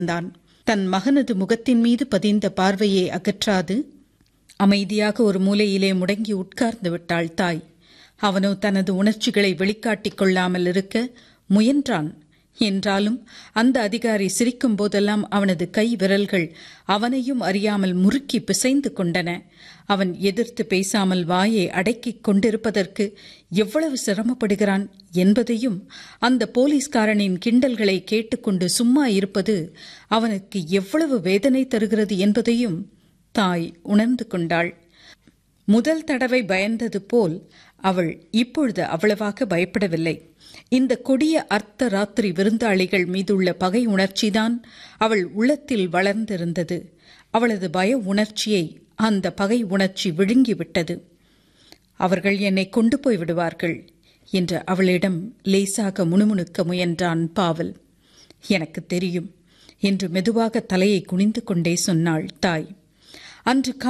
தான் தன் மகனது முகத்தின் மீது பதிந்த பார்வையை அகற்றாது அமைதியாக ஒரு மூலையிலே முடங்கி உட்கார்ந்து விட்டாள் தாய் அவனோ தனது உணர்ச்சிகளை வெளிக்காட்டிக் கொள்ளாமல் இருக்க முயன்றான் என்றாலும் அந்த அதிகாரி சிரிக்கும் போதெல்லாம் அவனது கை விரல்கள் அவனையும் அறியாமல் முறுக்கி பிசைந்து கொண்டன அவன் எதிர்த்து பேசாமல் வாயை அடக்கிக் கொண்டிருப்பதற்கு எவ்வளவு சிரமப்படுகிறான் என்பதையும் அந்த போலீஸ்காரனின் கிண்டல்களை கேட்டுக்கொண்டு சும்மா இருப்பது அவனுக்கு எவ்வளவு வேதனை தருகிறது என்பதையும் தாய் உணர்ந்து கொண்டாள் முதல் தடவை பயந்தது போல் அவள் இப்பொழுது அவ்வளவாக பயப்படவில்லை இந்த கொடிய அர்த்த ராத்திரி விருந்தாளிகள் மீதுள்ள பகை உணர்ச்சிதான் அவள் உள்ளத்தில் வளர்ந்திருந்தது அவளது பய உணர்ச்சியை அந்த பகை உணர்ச்சி விழுங்கிவிட்டது அவர்கள் என்னை கொண்டு போய் விடுவார்கள் என்று அவளிடம் லேசாக முணுமுணுக்க முயன்றான் பாவல் எனக்கு தெரியும் என்று மெதுவாக தலையை குனிந்து கொண்டே சொன்னாள் தாய் அன்று